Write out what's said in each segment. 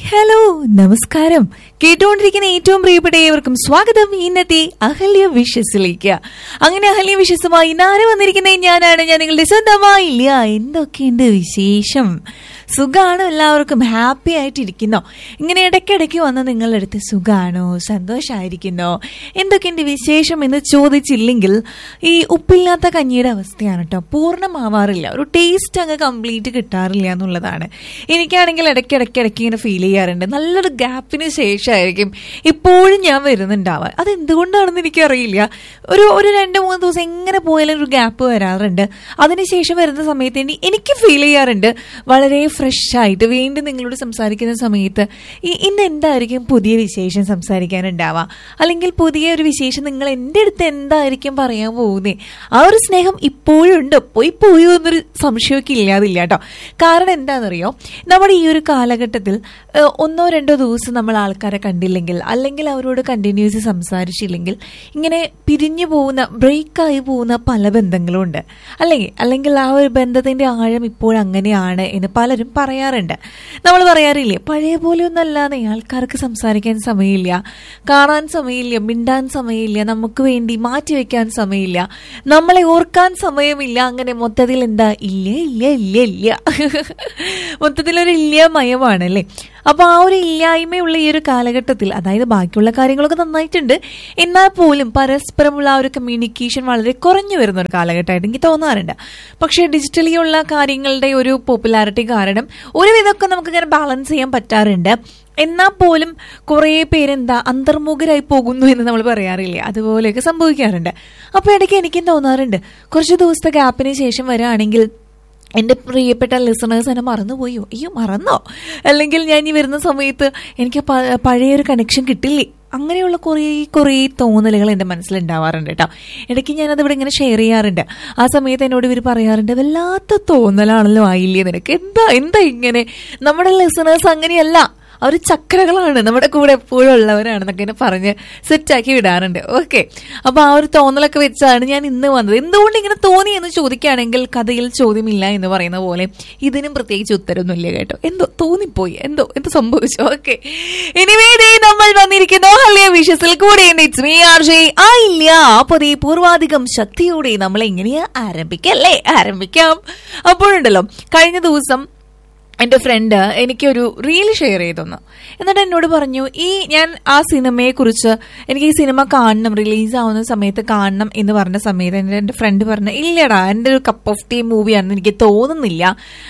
hello നമസ്കാരം കേട്ടുകൊണ്ടിരിക്കുന്ന ഏറ്റവും പ്രിയപ്പെട്ട ഏവർക്കും സ്വാഗതം ഇന്നത്തെ അഹല്യ വിഷസിലേക്ക് അങ്ങനെ അഹല്യ വിഷസുമായി ഇന്നാരെ വന്നിരിക്കുന്നത് ഞാനാണ് ഞാൻ നിങ്ങളുടെ സ്വന്തമായില്ല എന്തൊക്കെയുണ്ട് വിശേഷം സുഖാണോ എല്ലാവർക്കും ഹാപ്പി ആയിട്ടിരിക്കുന്നോ ഇങ്ങനെ ഇടയ്ക്കിടയ്ക്ക് വന്ന് നിങ്ങളുടെ അടുത്ത് സുഖാണോ സന്തോഷമായിരിക്കുന്നോ എന്തൊക്കെയുണ്ട് വിശേഷം എന്ന് ചോദിച്ചില്ലെങ്കിൽ ഈ ഉപ്പില്ലാത്ത കഞ്ഞിയുടെ അവസ്ഥയാണ് കേട്ടോ പൂർണ്ണമാവാറില്ല ഒരു ടേസ്റ്റ് അങ്ങ് കംപ്ലീറ്റ് കിട്ടാറില്ല എന്നുള്ളതാണ് എനിക്കാണെങ്കിൽ ഇടയ്ക്കിടയ്ക്ക് ഇടയ്ക്ക് ഇങ്ങനെ ഫീൽ ചെയ്യാറുണ്ട് നല്ലൊരു ഗ്യാപ്പിന് ശേഷമായിരിക്കും ഇപ്പോഴും ഞാൻ വരുന്നുണ്ടാവുക അത് എന്തുകൊണ്ടാണെന്ന് എനിക്കറിയില്ല ഒരു ഒരു രണ്ട് മൂന്ന് ദിവസം എങ്ങനെ പോയാലും ഒരു ഗ്യാപ്പ് വരാറുണ്ട് അതിനുശേഷം വരുന്ന സമയത്ത് ഇനി എനിക്ക് ഫീൽ ചെയ്യാറുണ്ട് വളരെ ഫ്രഷ് ആയിട്ട് വീണ്ടും നിങ്ങളോട് സംസാരിക്കുന്ന സമയത്ത് ഈ ഇന്ന് എന്തായിരിക്കും പുതിയ വിശേഷം സംസാരിക്കാനുണ്ടാവുക അല്ലെങ്കിൽ പുതിയ ഒരു വിശേഷം നിങ്ങൾ എൻ്റെ അടുത്ത് എന്തായിരിക്കും പറയാൻ പോകുന്നേ ആ ഒരു സ്നേഹം ഇപ്പോഴും ഉണ്ട് പോയി പോയോ എന്നൊരു സംശയമൊക്കെ ഇല്ലാതില്ല കേട്ടോ കാരണം എന്താണെന്നറിയോ നമ്മുടെ ഈ ഒരു കാലഘട്ടത്തിൽ ഏഹ്, ഒന്നോ രണ്ടോ ദിവസം നമ്മൾ ആൾക്കാരെ കണ്ടില്ലെങ്കിൽ അല്ലെങ്കിൽ അവരോട് കണ്ടിന്യൂസ് സംസാരിച്ചില്ലെങ്കിൽ ഇങ്ങനെ പിരിഞ്ഞു പോകുന്ന ബ്രേക്കായി പോകുന്ന പല ബന്ധങ്ങളും ഉണ്ട് അല്ലെങ്കിൽ അല്ലെങ്കിൽ ആ ഒരു ബന്ധത്തിന്റെ ആഴം ഇപ്പോഴും അങ്ങനെയാണ് എന്ന് പലരും പറയാറുണ്ട് നമ്മൾ പറയാറില്ലേ പഴയ പോലെ ഒന്നല്ലാതെ ആൾക്കാർക്ക് സംസാരിക്കാൻ സമയമില്ല കാണാൻ സമയമില്ല മിണ്ടാൻ സമയമില്ല നമുക്ക് വേണ്ടി മാറ്റിവെക്കാൻ സമയമില്ല നമ്മളെ ഓർക്കാൻ സമയമില്ല അങ്ങനെ മൊത്തത്തിൽ എന്താ ഇല്ല ഇല്ല ഇല്ല ഇല്ല മൊത്തത്തിലൊരു ഇല്ല മയമാണ് അല്ലേ അപ്പൊ ആ ഒരു ഇല്ലായ്മയുള്ള ഈ ഒരു കാലഘട്ടത്തിൽ അതായത് ബാക്കിയുള്ള കാര്യങ്ങളൊക്കെ നന്നായിട്ടുണ്ട് എന്നാൽ പോലും പരസ്പരമുള്ള ആ ഒരു കമ്മ്യൂണിക്കേഷൻ വളരെ കുറഞ്ഞു വരുന്ന ഒരു കാലഘട്ടമായിട്ട് എനിക്ക് തോന്നാറുണ്ട് പക്ഷേ ഡിജിറ്റലി ഉള്ള കാര്യങ്ങളുടെ ഒരു പോപ്പുലാരിറ്റി കാരണം ഒരുവിധമൊക്കെ നമുക്ക് ഇങ്ങനെ ബാലൻസ് ചെയ്യാൻ പറ്റാറുണ്ട് എന്നാൽ പോലും കുറേ പേരെന്താ അന്തർമുഖരായി പോകുന്നു എന്ന് നമ്മൾ പറയാറില്ലേ അതുപോലെയൊക്കെ സംഭവിക്കാറുണ്ട് അപ്പോൾ ഇടയ്ക്ക് എനിക്കും തോന്നാറുണ്ട് കുറച്ച് ദിവസത്തെ ഗ്യാപ്പിന് ശേഷം വരികയാണെങ്കിൽ എൻ്റെ പ്രിയപ്പെട്ട ലിസണേഴ്സ് എന്നെ മറന്നുപോയോ അയ്യോ മറന്നോ അല്ലെങ്കിൽ ഞാൻ ഈ വരുന്ന സമയത്ത് എനിക്ക് പ- പഴയൊരു കണക്ഷൻ കിട്ടില്ലേ അങ്ങനെയുള്ള കുറേ കുറേ തോന്നലുകൾ എൻ്റെ മനസ്സിലുണ്ടാവാറുണ്ട് കേട്ടോ ഇടയ്ക്ക് ഞാനത് ഇവിടെ ഇങ്ങനെ ഷെയർ ചെയ്യാറുണ്ട് ആ സമയത്ത് എന്നോട് ഇവർ പറയാറുണ്ട് വല്ലാത്ത തോന്നലാണല്ലോ ആയില്ലേ നിനക്ക് എന്താ എന്താ ഇങ്ങനെ നമ്മുടെ ലിസണേഴ്സ് അങ്ങനെയല്ല അവർ ചക്രകളാണ് നമ്മുടെ കൂടെ എപ്പോഴും ഉള്ളവരാണെന്നൊക്കെ എന്നെ പറഞ്ഞ് സെറ്റാക്കി വിടാറുണ്ട് ഓക്കെ അപ്പൊ ആ ഒരു തോന്നലൊക്കെ വെച്ചാണ് ഞാൻ ഇന്ന് വന്നത് എന്തുകൊണ്ട് ഇങ്ങനെ തോന്നി എന്ന് ചോദിക്കുകയാണെങ്കിൽ കഥയിൽ ചോദ്യമില്ല എന്ന് പറയുന്ന പോലെ ഇതിനും പ്രത്യേകിച്ച് ഉത്തരവൊന്നുമില്ല കേട്ടോ എന്തോ തോന്നിപ്പോയി എന്തോ എന്തോ സംഭവിച്ചു ഓക്കെ എനിവേ ദേ നമ്മൾ വന്നിരിക്കുന്നു ഹല്യ വിഷസിൽ കൂടെ ഇറ്റ്സ് മീ ആർ ജെ ആ ഇല്ല അപ്പൊ ദേ പൂർവാധികം ശക്തിയോടെ നമ്മൾ എങ്ങനെയാ ആരംഭിക്കല്ലേ ആരംഭിക്കാം അപ്പോഴുണ്ടല്ലോ കഴിഞ്ഞ ദിവസം എൻ്റെ ഫ്രണ്ട് എനിക്കൊരു റീൽ ഷെയർ ചെയ്തൊന്നു എന്നിട്ട് എന്നോട് പറഞ്ഞു ഈ ഞാൻ ആ സിനിമയെ കുറിച്ച് എനിക്ക് ഈ സിനിമ കാണണം റിലീസ് ആവുന്ന സമയത്ത് കാണണം എന്ന് പറഞ്ഞ സമയത്ത് എൻ്റെ എൻ്റെ ഫ്രണ്ട് പറഞ്ഞു ഇല്ലടാ എൻ്റെ ഒരു കപ്പ് ഓഫ് ടീ മൂവിയാണെന്ന് എനിക്ക് തോന്നുന്നില്ല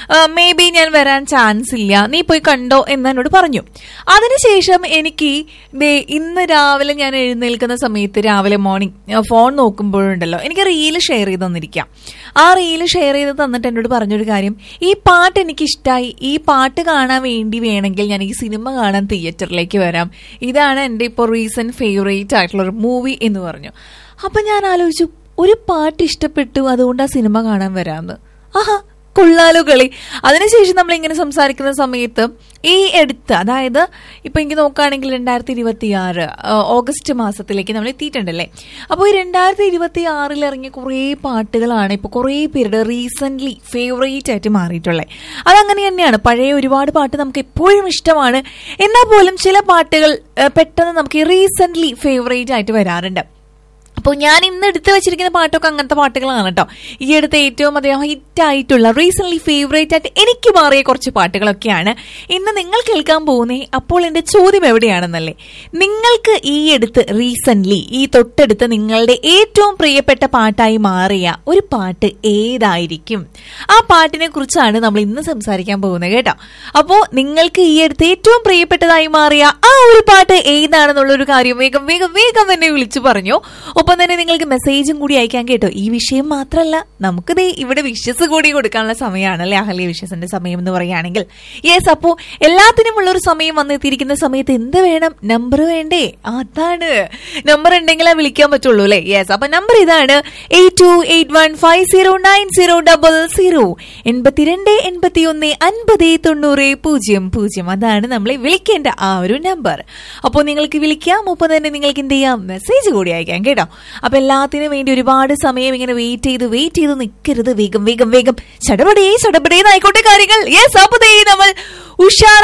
മേ ബി ഞാൻ വരാൻ ചാൻസ് ഇല്ല നീ പോയി കണ്ടോ എന്ന് എന്നോട് പറഞ്ഞു അതിനുശേഷം എനിക്ക് ദേ ഇന്ന് രാവിലെ ഞാൻ എഴുന്നേൽക്കുന്ന സമയത്ത് രാവിലെ മോർണിംഗ് ഫോൺ നോക്കുമ്പോഴുണ്ടല്ലോ എനിക്ക് റീല് ഷെയർ ചെയ്ത് തന്നിരിക്കാം ആ റീല് ഷെയർ ചെയ്ത് തന്നിട്ട് എന്നോട് പറഞ്ഞൊരു കാര്യം ഈ പാട്ട് എനിക്ക് ഇഷ്ടമായി ഈ പാട്ട് കാണാൻ വേണ്ടി വേണമെങ്കിൽ ഞാൻ ഈ സിനിമ കാണാൻ തിയേറ്ററിലേക്ക് വരാം ഇതാണ് എൻ്റെ ഇപ്പോൾ റീസെന്റ് ഫേവറേറ്റ് ആയിട്ടുള്ള ഒരു മൂവി എന്ന് പറഞ്ഞു അപ്പൊ ഞാൻ ആലോചിച്ചു ഒരു പാട്ട് ഇഷ്ടപ്പെട്ടു അതുകൊണ്ട് ആ സിനിമ കാണാൻ വരാമെന്ന് ആഹാ കൊള്ളാലോ കളി അതിനുശേഷം നമ്മൾ ഇങ്ങനെ സംസാരിക്കുന്ന സമയത്ത് ഈ എടുത്ത് അതായത് ഇപ്പൊ എനിക്ക് നോക്കുകയാണെങ്കിൽ രണ്ടായിരത്തി ഇരുപത്തി ആറ് ഓഗസ്റ്റ് മാസത്തിലേക്ക് നമ്മൾ എത്തിയിട്ടുണ്ടല്ലേ അപ്പോൾ ഈ രണ്ടായിരത്തി ഇരുപത്തി ആറിൽ ഇറങ്ങിയ കുറേ പാട്ടുകളാണ് ഇപ്പൊ കുറേ പേരുടെ റീസെന്റ് ഫേവറേറ്റ് ആയിട്ട് മാറിയിട്ടുള്ളത് അതങ്ങനെ തന്നെയാണ് പഴയ ഒരുപാട് പാട്ട് നമുക്ക് എപ്പോഴും ഇഷ്ടമാണ് എന്നാൽ പോലും ചില പാട്ടുകൾ ഏഹ്, പെട്ടെന്ന് നമുക്ക് റീസെന്റ് ഫേവറേറ്റ് ആയിട്ട് വരാറുണ്ട് അപ്പോൾ ഞാൻ ഇന്ന് എടുത്തു വെച്ചിരിക്കുന്ന പാട്ടൊക്കെ അങ്ങനത്തെ പാട്ടുകളാണ് കേട്ടോ ഈ അടുത്ത് ഏറ്റവും അധികം ഹിറ്റ് ആയിട്ടുള്ള റീസെന്റ് ഫേവറേറ്റ് ആയിട്ട് എനിക്ക് മാറിയ കുറച്ച് പാട്ടുകളൊക്കെയാണ് ഇന്ന് നിങ്ങൾ കേൾക്കാൻ പോകുന്നേ അപ്പോൾ എന്റെ ചോദ്യം എവിടെയാണെന്നല്ലേ നിങ്ങൾക്ക് ഈ അടുത്ത് റീസെന്റ് ഈ തൊട്ടടുത്ത് നിങ്ങളുടെ ഏറ്റവും പ്രിയപ്പെട്ട പാട്ടായി മാറിയ ഒരു പാട്ട് ഏതായിരിക്കും ആ പാട്ടിനെ കുറിച്ചാണ് നമ്മൾ ഇന്ന് സംസാരിക്കാൻ പോകുന്നത് കേട്ടോ അപ്പോൾ നിങ്ങൾക്ക് ഈ അടുത്ത് ഏറ്റവും പ്രിയപ്പെട്ടതായി മാറിയ ആ ഒരു പാട്ട് ഏതാണെന്നുള്ള ഒരു കാര്യം വേഗം വേഗം വേഗം തന്നെ വിളിച്ചു പറഞ്ഞു ഒപ്പം തന്നെ നിങ്ങൾക്ക് മെസ്സേജും കൂടി അയക്കാൻ കേട്ടോ ഈ വിഷയം മാത്രമല്ല നമുക്ക് ദേ ഇവിടെ വിഷസ് കൂടി കൊടുക്കാനുള്ള സമയമാണല്ലേ അഹല്യ വിഷസിന്റെ സമയം എന്ന് പറയുകയാണെങ്കിൽ യെസ് അപ്പോ എല്ലാത്തിനും ഉള്ള ഒരു സമയം വന്നെത്തിയിരിക്കുന്ന സമയത്ത് എന്ത് വേണം നമ്പർ വേണ്ടേ അതാണ് നമ്പർ ഉണ്ടെങ്കിലേ വിളിക്കാൻ പറ്റുള്ളൂ അല്ലേ യെസ് അപ്പൊ നമ്പർ ഇതാണ് eight two eight one five zero nine zero double zero എൺപത്തിരണ്ട് എൺപത്തി ഒന്ന് അൻപത് തൊണ്ണൂറ് പൂജ്യം പൂജ്യം അതാണ് നമ്മളെ വിളിക്കേണ്ട ആ ഒരു നമ്പർ അപ്പോൾ നിങ്ങൾക്ക് വിളിക്കാം ഒപ്പം തന്നെ നിങ്ങൾക്ക് എന്ത് ചെയ്യാം മെസ്സേജ് കൂടി അയക്കാം കേട്ടോ അപ്പൊ എല്ലാത്തിനും വേണ്ടി ഒരുപാട് സമയം ഇങ്ങനെ വെയിറ്റ് ചെയ്ത് വെയിറ്റ് ചെയ്ത് നിൽക്കരുത് വേഗം വേഗം വേഗം ചടപടേ ചടപടേന്നായിക്കോട്ടെ കാര്യങ്ങൾ യെസ് അപ്പൊ ദേ നമ്മൾ ഉഷാറ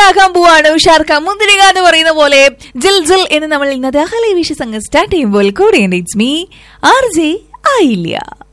ഉഷാറാക്കാൻ പോവാണ് ഉഷാർക്ക മുന്തിരിക എന്ന് പറയുന്ന പോലെ ജിൽ ജിൽ എന്ന് നമ്മൾ ഇന്നത്തെ അഹലി വിഷ സംഘം സ്റ്റാർട്ട് ചെയ്യുമ്പോൾ കൂടെ ഇറ്റ്സ് മീ ആർ ജെ ആയില്ല